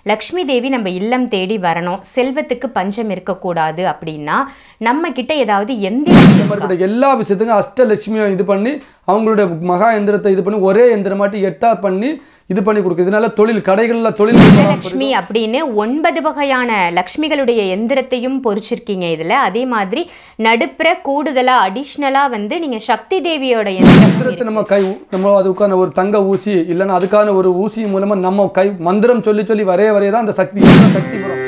லக்ஷ்மி தேவி நம்ம இல்லம் தேடி வரணும் செல்வத்துக்கு பஞ்சம் இருக்கக்கூடாது அப்படின்னா நம்ம கிட்ட ஏதாவது எந்திரம் இந்த இருக்கா? மாதிரிப்பட்ட எல்லா விஷயத்துக்கும் அஷ்டலட்சுமியை இது பண்ணி அவங்களுடைய மகா எந்திரத்தை இது பண்ணி ஒரே எந்திரமாட்டி எட்டா பண்ணி இது பண்ணி கொடுக்குது இதனால தொழில் கடைகளில் தொழில் வியாபாரம் லக்ஷ்மி அப்படின்னு ஒன்பது வகையான லக்ஷ்மிகளுடைய எந்திரத்தையும் பொறிச்சிருக்கீங்க இதுல அதே மாதிரி நடுப்புற கூடுதலா அடிஷ்னலா வந்து நீங்க சக்தி தேவியோட எந்திரம் மந்திரத்தை நம்ம கை நம்ம அதுக்கான ஒரு தங்க ஊசி இல்லைன்னா அதுக்கான ஒரு ஊசி மூலமா நம்ம கை மந்திரம் சொல்லி சொல்லி வரைய வரைய தான் அந்த சக்தி இதுதான் சக்தி வரும்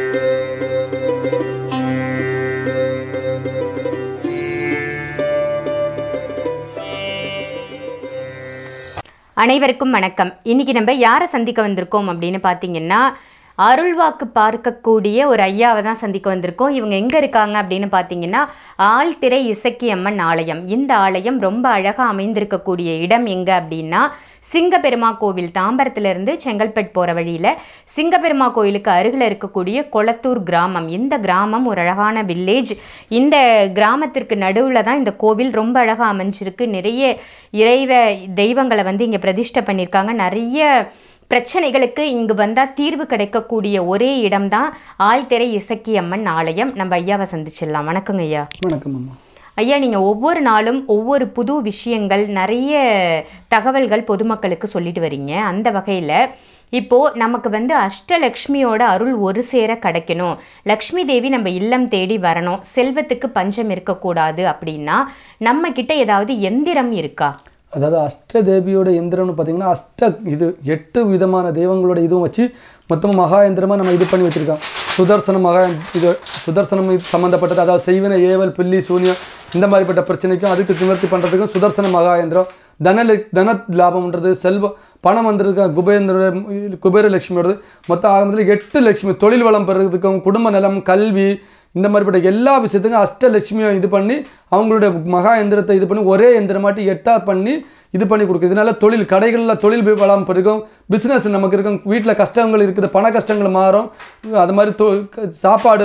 அனைவருக்கும் வணக்கம் இன்னைக்கு நம்ம யாரை சந்திக்க வந்திருக்கோம் அப்படின்னு பார்த்தீங்கன்னா அருள்வாக்கு பார்க்கக்கூடிய ஒரு ஐயாவை தான் சந்திக்க வந்திருக்கோம் இவங்க எங்கே இருக்காங்க அப்படின்னு பார்த்தீங்கன்னா ஆழ்திரை இசக்கி அம்மன் ஆலயம் இந்த ஆலயம் ரொம்ப அழகாக அமைந்திருக்கக்கூடிய இடம் எங்கே அப்படின்னா சிங்கப்பெருமா கோவில் தாம்பரத்திலிருந்து செங்கல்பட்டு போகிற வழியில் சிங்கப்பெருமா கோயிலுக்கு அருகில் இருக்கக்கூடிய கொளத்தூர் கிராமம் இந்த கிராமம் ஒரு அழகான வில்லேஜ் இந்த கிராமத்திற்கு நடுவில் தான் இந்த கோவில் ரொம்ப அழகாக அமைஞ்சிருக்கு நிறைய இறைவ தெய்வங்களை வந்து இங்கே பிரதிஷ்டை பண்ணியிருக்காங்க நிறைய பிரச்சனைகளுக்கு இங்கு வந்தால் தீர்வு கிடைக்கக்கூடிய ஒரே இடம்தான் ஆழ்திரை இசக்கி அம்மன் ஆலயம் நம்ம ஐயாவை சந்திச்சிடலாம் வணக்கங்க ஐயா வணக்கம் அம்மா ஐயா நீங்கள் ஒவ்வொரு நாளும் ஒவ்வொரு புது விஷயங்கள் நிறைய தகவல்கள் பொதுமக்களுக்கு சொல்லிட்டு வரீங்க அந்த வகையில் இப்போது நமக்கு வந்து அஷ்டலக்ஷ்மியோட அருள் ஒரு சேர கிடைக்கணும் லக்ஷ்மி தேவி நம்ம இல்லம் தேடி வரணும் செல்வத்துக்கு பஞ்சம் இருக்கக்கூடாது அப்படின்னா நம்ம கிட்ட ஏதாவது எந்திரம் இருக்கா அதாவது அஷ்ட தேவியோட எந்திரம்னு பார்த்தீங்கன்னா அஷ்ட இது எட்டு விதமான தெய்வங்களோட இதுவும் வச்சு மொத்தமாக மகா எந்திரமாக நம்ம இது பண்ணி வச்சுருக்கோம் சுதர்சன மகா இது சுதர்சனம் இது சம்மந்தப்பட்டது அதாவது செய்வின ஏவல் பில்லி சூனியம் இந்த மாதிரிப்பட்ட பிரச்சனைக்கும் அதுக்கு நிவர்த்தி பண்ணுறதுக்கும் சுதர்சன மகா எந்திரம் தன தன லாபம்ன்றது செல்வம் பணம் வந்திருக்க குபேந்திர குபேரலட்சுமியோடது மொத்தம் ஆரம்பத்தில் எட்டு லட்சுமி தொழில் வளம் பெறுறதுக்கும் குடும்ப நலம் கல்வி இந்த மாதிரிப்பட்ட எல்லா விஷயத்துக்கும் அஷ்டலட்சுமியை இது பண்ணி அவங்களுடைய மகா எந்திரத்தை இது பண்ணி ஒரே எந்திரமாட்டி எட்டா பண்ணி இது பண்ணி கொடுக்குது இதனால தொழில் கடைகளில் தொழில் வளம் பெருகும் பிஸ்னஸ் நமக்கு இருக்கும் வீட்டில் கஷ்டங்கள் இருக்குது பண கஷ்டங்கள் மாறும் அது மாதிரி தொ க- சாப்பாடு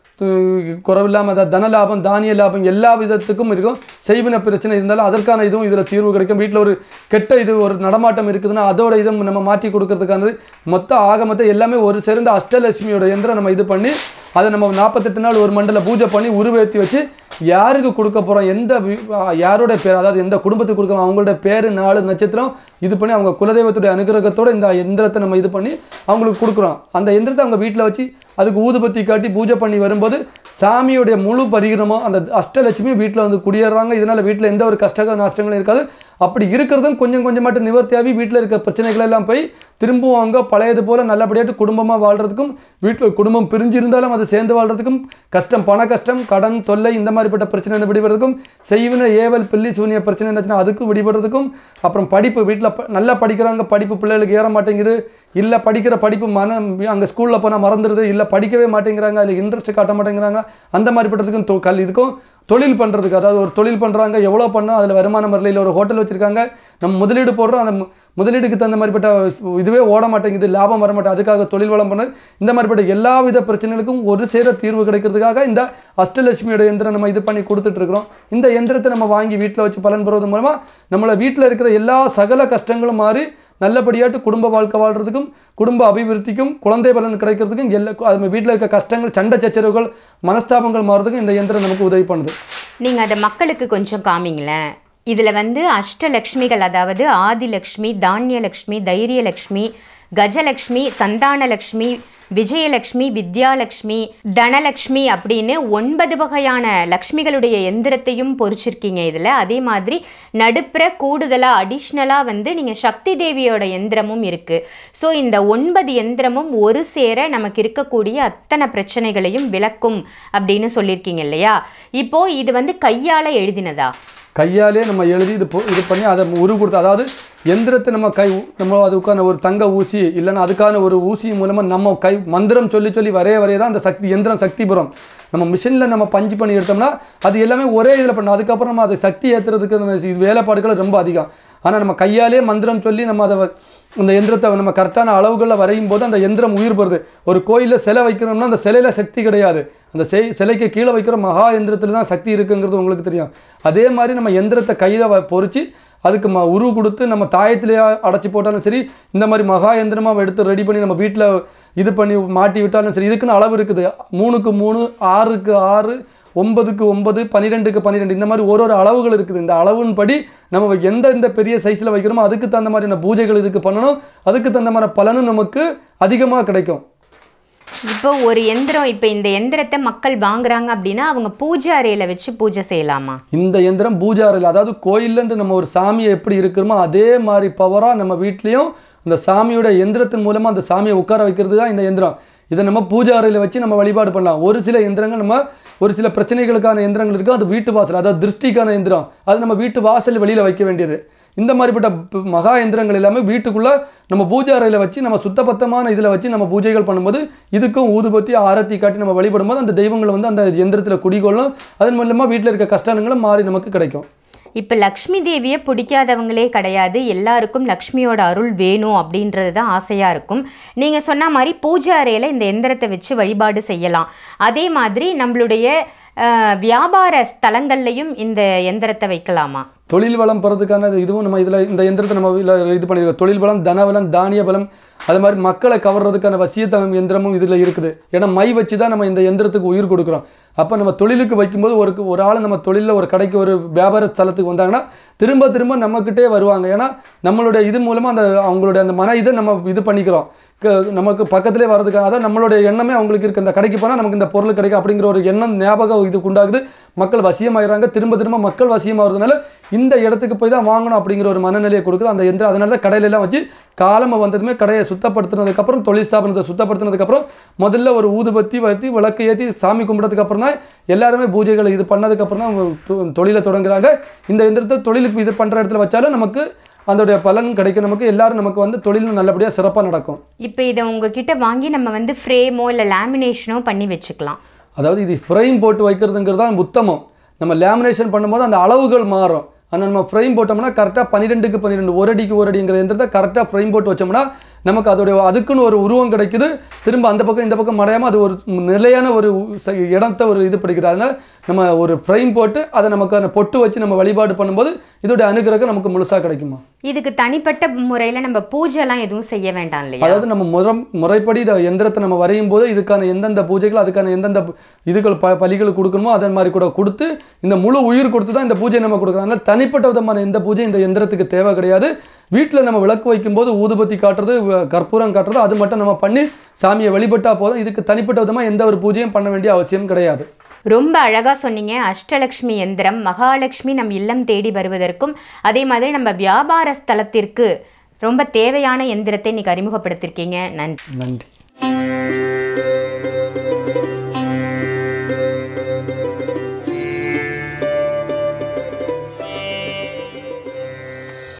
து- குறைவில்லாமல் அதாவது தன லாபம் தானிய லாபம் எல்லா விதத்துக்கும் இருக்கும் செய்வின பிரச்சனை இருந்தாலும் அதற்கான இதுவும் இதில் தீர்வு கிடைக்கும் வீட்டில் ஒரு கெட்ட இது ஒரு நடமாட்டம் இருக்குதுன்னா அதோட இதை நம்ம மாற்றி கொடுக்கறதுக்கானது மொத்த ஆக மொத்தம் எல்லாமே ஒரு சேர்ந்த அஷ்டலட்சுமியோட எந்திரம் நம்ம இது பண்ணி அதை நம்ம நாற்பத்தெட்டு நாள் ஒரு மண்டல பூஜை பண்ணி உருவேற்றி வச்சு யாருக்கு கொடுக்க போகிறோம் எந்த வி- யாரோட பேர் அதாவது எந்த குடும்பத்துக்கு கொடுக்குறோம் அவங்களோட பேர் நாலு நட்சத்திரம் இது பண்ணி அவங்க குலதெய்வத்துடைய அனுகிரகத்தோட இந்த எந்திரத்தை நம்ம இது பண்ணி அவங்களுக்கு கொடுக்குறோம் அந்த எந்திரத்தை அவங்க வீட்டில் வச்சு அதுக்கு ஊதுபத்தி காட்டி பூஜை பண்ணி வரும்போது சாமியுடைய முழு பரிகிரமம் அந்த அஷ்டலட்சுமி வீட்டில் வந்து குடியேறாங்க இதனால் வீட்டில் எந்த ஒரு கஷ்ட நஷ்டங்களும் இருக்காது அப்படி இருக்கிறதும் கொஞ்சம் கொஞ்சமாட்டு நிவர்த்தியாகி வீட்டில் இருக்க பிரச்சனைகள் எல்லாம் போய் திரும்பவும் அவங்க பழையது போல் நல்லபடியாட்டு குடும்பமாக வாழ்கிறதுக்கும் வீட்டில் குடும்பம் பிரிஞ்சிருந்தாலும் அது சேர்ந்து வாழ்கிறதுக்கும் கஷ்டம் பண கஷ்டம் கடன் தொல்லை இந்த மாதிரிப்பட்ட பிரச்சனை விடுபடுறதுக்கும் செய்வின ஏவல் பில்லி சூனிய பிரச்சனை இருந்துச்சுன்னா அதுக்கு விடுபடுறதுக்கும் அப்புறம் படிப்பு வீட்டில் நல்லா படிக்கிறாங்க படிப்பு பிள்ளைகளுக்கு ஏற மாட்டேங்குது இல்லை படிக்கிற படிப்பு மனம் அங்கே ஸ்கூலில் போனால் மறந்துடுது இல்லை படிக்கவே மாட்டேங்கிறாங்க அதில் இன்ட்ரெஸ்ட் காட்ட மாட்டேங்கிறாங்க அந்த மாதிரிப்பட்டதுக்கும் தொ- கல் இதுக்கும் தொழில் பண்ணுறதுக்கு அதாவது ஒரு தொழில் பண்ணுறாங்க எவ்வளோ பண்ணால் அதில் வருமானம் வரல இல்லை ஒரு ஹோட்டல் வச்சுருக்காங்க நம்ம முதலீடு போடுறோம் அந்த மு- முதலீடுக்கு தகுந்த மாதிரிப்பட்ட இதுவே ஓட மாட்டேங்குது லாபம் வர மாட்டேங்குது அதுக்காக தொழில் வளம் பண்ணது இந்த மாதிரிப்பட்ட எல்லா வித பிரச்சனைகளுக்கும் ஒரு சேர தீர்வு கிடைக்கிறதுக்காக இந்த அஷ்டலட்சுமியோட எந்திரம் நம்ம இது பண்ணி கொடுத்துட்டு இருக்கிறோம் இந்த எந்திரத்தை நம்ம வாங்கி வீட்டில் வச்சு பலன் பெறுவது மூலமாக நம்மளை வீட்டில் இருக்கிற எல்லா சகல கஷ்டங்களும் மாறி நல்லபடியாட்டு குடும்ப வாழ்க்கை வாழ்றதுக்கும் குடும்ப அபிவிருத்திக்கும் குழந்தை பலன் கிடைக்கிறதுக்கும் எல்லா அது வீட்டில் இருக்க கஷ்டங்கள் சண்டை சச்சரவுகள் மனஸ்தாபங்கள் மாறுறதுக்கும் இந்த எந்திரம் நமக்கு உதவி பண்ணுது நீங்கள் அதை மக்களுக்கு கொஞ்சம் காமிங்களேன் இதில் வந்து அஷ்டலக்ஷ்மிகள் அதாவது ஆதிலக்ஷ்மி தானியலக்ஷ்மி தைரியலக்ஷ்மி கஜலக்ஷ்மி சந்தானலக்ஷ்மி விஜயலக்ஷ்மி வித்யாலக்ஷ்மி தனலக்ஷ்மி அப்படின்னு ஒன்பது வகையான லக்ஷ்மிகளுடைய எந்திரத்தையும் பொறிச்சிருக்கீங்க இதில் அதே மாதிரி நடுப்புற கூடுதலாக அடிஷ்னலாக வந்து நீங்கள் சக்தி தேவியோட எந்திரமும் இருக்குது ஸோ இந்த ஒன்பது எந்திரமும் ஒரு சேர நமக்கு இருக்கக்கூடிய அத்தனை பிரச்சனைகளையும் விளக்கும் அப்படின்னு சொல்லியிருக்கீங்க இல்லையா இப்போ இது வந்து கையால் எழுதினதா கையாலே நம்ம எழுதி இது பொ- இது பண்ணி அதை உரு கொடுத்து அதாவது எந்திரத்தை நம்ம கை நம்ம அதுக்கான ஒரு தங்க ஊசி இல்லைன்னா அதுக்கான ஒரு ஊசி மூலமாக நம்ம கை மந்திரம் சொல்லி சொல்லி வரைய வரைய தான் அந்த சக்தி எந்திரம் சக்தி பெறும் நம்ம மிஷினில் நம்ம பஞ்சு பண்ணி எடுத்தோம்னா அது எல்லாமே ஒரே இதில் பண்ணணும் அதுக்கப்புறம் நம்ம அதை சக்தி ஏற்றுறதுக்கு அந்த இது வேலைப்பாடுகள் ரொம்ப அதிகம் ஆனால் நம்ம கையாலே மந்திரம் சொல்லி நம்ம அதை வ- அந்த எந்திரத்தை நம்ம கரெக்டான அளவுகளில் வரையும் போது அந்த எந்திரம் உயிர் பெறுது ஒரு கோயிலில் சிலை வைக்கிறோம்னா அந்த சிலையில் சக்தி கிடையாது அந்த செய் சிலைக்கு கீழே வைக்கிற மகா எந்திரத்தில் தான் சக்தி இருக்குங்கிறது உங்களுக்கு தெரியும் அதே மாதிரி நம்ம எந்திரத்தை கையில் பொறிச்சு அதுக்கு ம உருவு கொடுத்து நம்ம தாயத்திலேயே அடைச்சி போட்டாலும் சரி இந்த மாதிரி மகா எந்திரமாக எடுத்து ரெடி பண்ணி நம்ம வீட்டில் இது பண்ணி மாட்டி விட்டாலும் சரி இதுக்குன்னு அளவு இருக்குது மூணுக்கு மூணு ஆறுக்கு ஆறு ஒன்பதுக்கு ஒன்பது பன்னிரெண்டுக்கு பன்னிரெண்டு இந்த மாதிரி ஒரு ஒரு அளவுகள் இருக்குது இந்த அளவின்படி நம்ம எந்த எந்த பெரிய சைஸில் வைக்கிறோமோ அதுக்கு தகுந்த மாதிரியான பூஜைகள் இதுக்கு பண்ணணும் அதுக்கு தகுந்த மாதிரி பலனும் நமக்கு அதிகமாக கிடைக்கும் இப்போ ஒரு எந்திரம் இப்போ இந்த எந்திரத்தை மக்கள் வாங்குறாங்க அப்படின்னா அவங்க பூஜை அறையில வச்சு பூஜை செய்யலாமா இந்த எந்திரம் பூஜை அறையில் அதாவது கோயில்லன்ட்டு நம்ம ஒரு சாமியை எப்படி இருக்கிறோமோ அதே மாதிரி பவராக நம்ம வீட்லேயும் இந்த சாமியோட எந்திரத்தின் மூலமாக அந்த சாமியை உட்கார வைக்கிறது தான் இந்த எந்திரம் இதை நம்ம பூஜை அறையில் வச்சு நம்ம வழிபாடு பண்ணலாம் ஒரு சில எந்திரங்கள் நம்ம ஒரு சில பிரச்சனைகளுக்கான எந்திரங்கள் இருக்குது அது வீட்டு வாசல் அதாவது திருஷ்டிக்கான எந்திரம் அது நம்ம வீட்டு வாசல் வெளியில் வைக்க வேண்டியது இந்த மாதிரிப்பட்ட ப- மகா எந்திரங்கள் எல்லாமே வீட்டுக்குள்ளே நம்ம பூஜை அறையில் வச்சு நம்ம சுத்தபத்தமான இதில் வச்சு நம்ம பூஜைகள் பண்ணும்போது இதுக்கும் ஊதுபத்தி ஆரத்தி காட்டி நம்ம வழிபடும்போது அந்த தெய்வங்கள் வந்து அந்த எந்திரத்தில் குடிகொள்ளும் அதன் மூலமாக வீட்டில் இருக்க கஷ்டங்களும் மாறி நமக்கு கிடைக்கும் இப்போ லக்ஷ்மி தேவியை பிடிக்காதவங்களே கிடையாது எல்லாருக்கும் லக்ஷ்மியோட அருள் வேணும் அப்படின்றது தான் ஆசையாக இருக்கும் நீங்கள் சொன்ன மாதிரி பூஜை அறையில் இந்த எந்திரத்தை வச்சு வழிபாடு செய்யலாம் அதே மாதிரி நம்மளுடைய அஹ், வியாபார ஸ்தலங்கள்லையும் இந்த எந்திரத்தை வைக்கலாமா தொழில் வளம் பெறதுக்கான இது- இதுவும் நம்ம இதில் இந்த எந்திரத்தை நம்ம இதில் இது பண்ணியிருக்கோம் தொழில் பலம் தன பலம் தானிய பலம் அது மாதிரி மக்களை கவர்றதுக்கான வசியத்தம் எந்திரமும் இதில் இருக்குது ஏன்னா மை வச்சு தான் நம்ம இந்த எந்திரத்துக்கு உயிர் கொடுக்குறோம் அப்போ நம்ம தொழிலுக்கு வைக்கும்போது ஒரு ஒரு ஆள் நம்ம தொழிலில் ஒரு கடைக்கு ஒரு வியாபார ஸ்தலத்துக்கு வந்தாங்கன்னா திரும்ப திரும்ப நம்மக்கிட்டே வருவாங்க ஏன்னா நம்மளுடைய இது மூலமாக அந்த அவங்களுடைய அந்த மன இதை நம்ம இது பண்ணிக்கிறோம் க- நமக்கு பக்கத்திலே வர்றதுக்காக அதான் நம்மளுடைய எண்ணமே அவங்களுக்கு இருக்கு இந்த கடைக்கு போனால் நமக்கு இந்த பொருள் கிடைக்கும் அப்படிங்கிற ஒரு எண்ணம் ஞாபகம் இதுக்கு உண்டாகுது மக்கள் வசியமாயிடுறாங்க திரும்ப திரும்ப மக்கள் வசியமாகிறதுனால இந்த இடத்துக்கு போய் தான் வாங்கணும் அப்படிங்கிற ஒரு மனநிலையை கொடுக்குது அந்த எந்திரம் அதனால தான் கடையில எல்லாம் வச்சு காலமாக வந்ததுமே கடையை சுத்தப்படுத்தினதுக்கப்புறம் தொழில் ஸ்தாபனத்தை சுத்தப்படுத்தினதுக்கப்புறம் முதல்ல ஒரு ஊதுபத்தி வத்தி விளக்கு ஏற்றி சாமி கும்பிட்டதுக்கப்புறம் தான் எல்லாருமே பூஜைகளை இது பண்ணதுக்கப்புறம் தான் தொ- தொழிலை தொடங்குறாங்க இந்த எந்திரத்தை தொழிலுக்கு இது பண்ணுற இடத்துல வச்சாலும் நமக்கு அதோடைய பலன் கிடைக்கும் நமக்கு எல்லாரும் நமக்கு வந்து தொழில் நல்லபடியாக சிறப்பாக நடக்கும் இப்போ இதை உங்ககிட்ட வாங்கி நம்ம வந்து ஃப்ரேமோ இல்லை லேமினேஷனோ பண்ணி வச்சுக்கலாம் அதாவது இது ஃப்ரைம் போட்டு வைக்கிறதுங்கிறது தான் உத்தமம் நம்ம லேமினேஷன் பண்ணும்போது அந்த அளவுகள் மாறும் ஆனால் நம்ம ஃப்ரைம் போட்டோம்னா கரெக்டாக பன்னிரெண்டுக்கு பன்னிரெண்டு ஒரு அடிக்கு ஒரு அடிங்கிற எந்திரத்தை கரெக்டாக ஃப்ரைம் போட்டு வச்சோம்னா நமக்கு அதோடைய அதுக்குன்னு ஒரு உருவம் கிடைக்குது திரும்ப அந்த பக்கம் இந்த பக்கம் மடையாமல் அது ஒரு நிலையான ஒரு உ- ச- இடத்த ஒரு இது பிடிக்குது அதனால் நம்ம ஒரு ஃப்ரைம் போட்டு அதை நமக்கு அந்த பொட்டு வச்சு நம்ம வழிபாடு பண்ணும்போது இதோடைய அனுகிரகம் நமக்கு முழுசாக கிடைக்குமா இதுக்கு தனிப்பட்ட முறையில் நம்ம பூஜைலாம் எதுவும் செய்ய வேண்டாம் இல்லையா அதாவது நம்ம முறை முறைப்படி இந்த எந்திரத்தை நம்ம வரையும் போது இதுக்கான எந்தெந்த பூஜைகள் அதுக்கான எந்தெந்த பு- இதுகள் ப பலிகள் கொடுக்கணுமோ அதே மாதிரி கூட கொடுத்து இந்த முழு உயிர் கொடுத்து தான் இந்த பூஜை நம்ம கொடுக்குறோம் அதனால் தனிப்பட்ட விதமான எந்த பூஜை இந்த எந்திரத்துக்கு தேவை கிடையாது வீட்டில் நம்ம விளக்கு வைக்கும்போது ஊதுபத்தி காட்டுறது வ- கற்பூரம் காட்டுறது அது மட்டும் நம்ம பண்ணி சாமியை வழிபட்டா போதும் இதுக்கு தனிப்பட்ட விதமாக எந்த ஒரு பூஜையும் பண்ண வேண்டிய அவசியம் கிடையாது ரொம்ப அழகா சொன்னீங்க அஷ்டலக்ஷ்மி எந்திரம் மகாலட்சுமி நம் இல்லம் தேடி வருவதற்கும் அதே மாதிரி நம்ம வியாபார ஸ்தலத்திற்கு ரொம்ப தேவையான எந்திரத்தை இன்னைக்கு அறிமுகப்படுத்திருக்கீங்க நன்றி நன்றி